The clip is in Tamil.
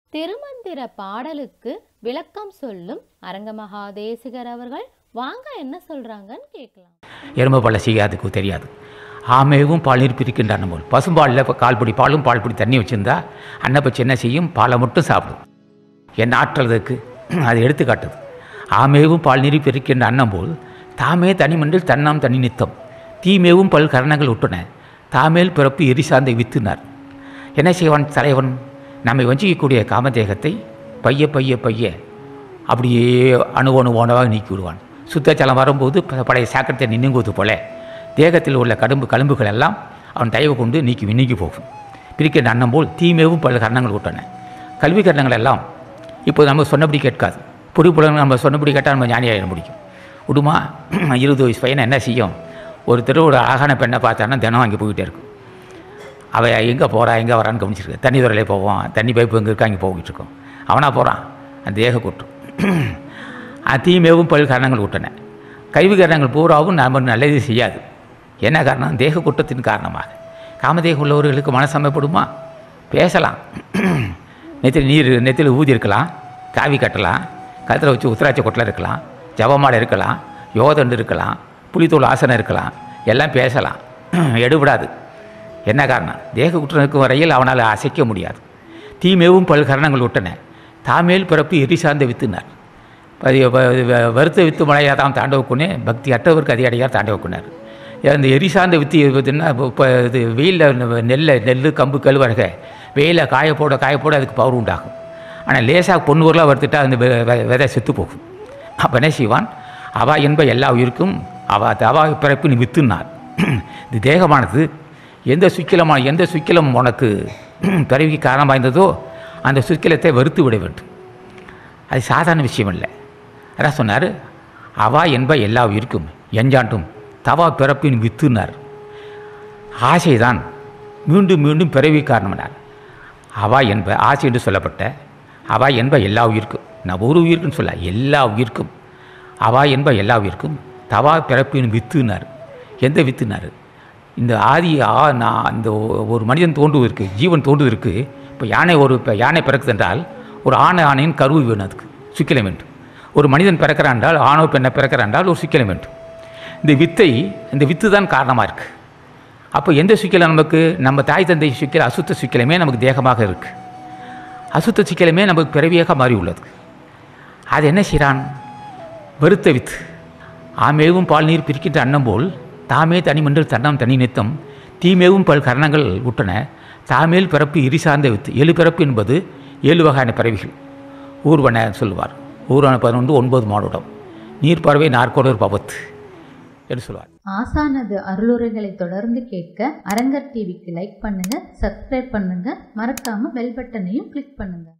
திருமந்திர பாடலுக்கு விளக்கம் சொல்லும் அரங்கமகா தேசிகர் அவர்கள் வாங்க என்ன சொல்றாங்கன்னு கேட்கலாம் எறும்பு பழ செய்யாதுக்கு தெரியாது ஆமையும் பால் பிரிக்கின்றான் போல் பசும்பாலில் இப்போ கால்படி பாலும் பால்படி தண்ணி வச்சுருந்தா அன்னப்பச்சி என்ன செய்யும் பாலை மட்டும் சாப்பிடும் என்ன ஆற்றல் அதுக்கு அது எடுத்துக்காட்டுது ஆமேவும் பால் நீர் பிரிக்கின்ற அன்னம் போல் தாமே தனிமண்டில் தன்னாம் தனி நித்தம் தீமேவும் பல் கரணங்கள் விட்டன தாமேல் பிறப்பு எரிசாந்தை வித்துனார் என்ன செய்வான் தலைவன் நம்மை வஞ்சிக்கக்கூடிய காமதேகத்தை பைய பைய பைய அப்படியே அணு அணுவானவாக நீக்கி விடுவான் சுத்தச்சலம் வரும்போது ப- பழைய சாக்கடத்தை நின்னுங்குவது போல தேகத்தில் உள்ள கடும்பு கழும்புகள் எல்லாம் அவன் தயவு கொண்டு நீக்கி நீக்கி போகும் பிரிக்கின்ற அன்னம் போல் தீமேவும் பல கரணங்கள் விட்டன கல்வி கரணங்கள் எல்லாம் இப்போ நம்ம சொன்னபடி கேட்காது புரிப்புலன் நம்ம சொன்னபடி கேட்டால் நம்ம ஞானியாயிட முடியும் விடுமா இருபது வயசு பையனை என்ன செய்யும் ஒரு தெருவோட அழகான பெண்ணை பார்த்தான்னா தினம் அங்கே போய்கிட்டே இருக்கும் அவள் எங்கே போகிறா எங்கே வரான்னு கவனிச்சிருக்கு தண்ணி துறையிலே போவான் தண்ணி பைப்பு எங்கே இருக்கா அங்கே போய்கிட்டு இருக்கோம் அவனா போகிறான் அந்த தேக கூட்டம் தீமேவும் பல் காரணங்கள் விட்டன கல்வி காரணங்கள் பூராவும் நம்ம நல்லது செய்யாது என்ன காரணம் தேக குற்றத்தின் காரணமாக காமதேகம் உள்ளவர்களுக்கு மனசமைப்படுமா பேசலாம் நெத்தியில் நீர் நெத்தியில் ஊதி இருக்கலாம் காவி கட்டலாம் கழுத்தில் வச்சு உத்தராட்சி கொட்டில் இருக்கலாம் ஜபமாலை இருக்கலாம் யோதண்டு இருக்கலாம் புலித்தோல் ஆசனம் இருக்கலாம் எல்லாம் பேசலாம் எடுபடாது என்ன காரணம் தேக குற்றம் இருக்கும் வரையில் அவனால் அசைக்க முடியாது தீமேவும் பல் கரணங்கள் விட்டன தாமேல் பிறப்பு எரி சார்ந்த வித்துனார் பதி- வ- வ- வருத்த வித்து மழையாக தான் தாண்டவக்குனே பக்தி அற்றவருக்கு அதிகடியார் தாண்டவக்குனார் அந்த எரி சார்ந்த வித்து பார்த்தீங்கன்னா இப்போ இது வெயிலில் நெல்லை நெல் கம்பு கழுவரக வெயிலில் காய போட காய போட அதுக்கு பவர் உண்டாகும் ஆனால் லேசாக பொண்ணு ஊரில் வறுத்துட்டா அந்த வெ- வெ- விதை செத்து போகும் அப்போ என்ன செய்வான் அவா என்ப எல்லா உயிருக்கும் அவா அவா பிறப்பு நீ வித்துனார் இது தேகமானது எந்த சுக்கிலமான எந்த சுக்கிலம் உனக்கு பிறவிக்கு காரணம் வாய்ந்ததோ அந்த சுக்கிலத்தை வெறுத்து விட வேண்டும் அது சாதாரண விஷயம் இல்லை அதான் சொன்னார் அவா என்ப எல்லா உயிருக்கும் எஞ்சாண்டும் தவா பிறப்பின் வித்துனார் ஆசைதான் மீண்டும் மீண்டும் பிறவி காரணம்னார் அவா என்ப ஆசை என்று சொல்லப்பட்ட அவா என்ப எல்லா உயிருக்கும் நான் ஒரு உயிருக்குன்னு சொல்ல எல்லா உயிருக்கும் அவா என்ப எல்லா உயிருக்கும் தவா பிறப்பின் வித்துனார் எந்த வித்துனார் இந்த ஆதி ஆ நான் இந்த ஒ- ஒரு மனிதன் தோன்றுவதற்கு ஜீவன் தோன்றுவதற்கு இப்போ யானை ஒரு இப்போ யானை பிறக்குது என்றால் ஒரு ஆணை ஆணையின் கருவு வேணும் அதுக்கு சுக்கிலம் வேண்டும் ஒரு மனிதன் பிறக்கிறான் என்றால் ஆணோ பெண்ணை பிறக்கிறான் என்றால் ஒரு சுக்கிலம் வேண்டும் இந்த வித்தை இந்த வித்து தான் காரணமாக இருக்குது அப்போ எந்த சுக்கிலம் நமக்கு நம்ம தாய் தந்தை சுக்கில அசுத்த சுக்கிலமே நமக்கு தேகமாக இருக்குது அசுத்த சிக்கலமே நமக்கு பிறவியாக மாறி உள்ளது அது என்ன செய்கிறான் வெறுத்த வித்து ஆமேவும் பால் நீர் பிரிக்கின்ற அன்னம் போல் தாமே தனிமன்றில் தன்னம் தனி நித்தம் தீமேவும் பல் கரணங்கள் விட்டன தாமேல் பிறப்பு இரி சார்ந்த வித்து ஏழு பிறப்பு என்பது ஏழு வகையான பிறவிகள் ஊர்வன சொல்லுவார் ஊர்வன பதினொன்று ஒன்பது மாடுடம் நீர் பறவை நாற்கோடர் பவத்து என்று சொல்வார் ஆசானது அருளுரைகளை தொடர்ந்து கேட்க அரங்கர் டிவிக்கு லைக் பண்ணுங்க சப்ஸ்கிரைப் பண்ணுங்க மறக்காம பெல் பட்டனையும் கிளிக் பண்ணுங்க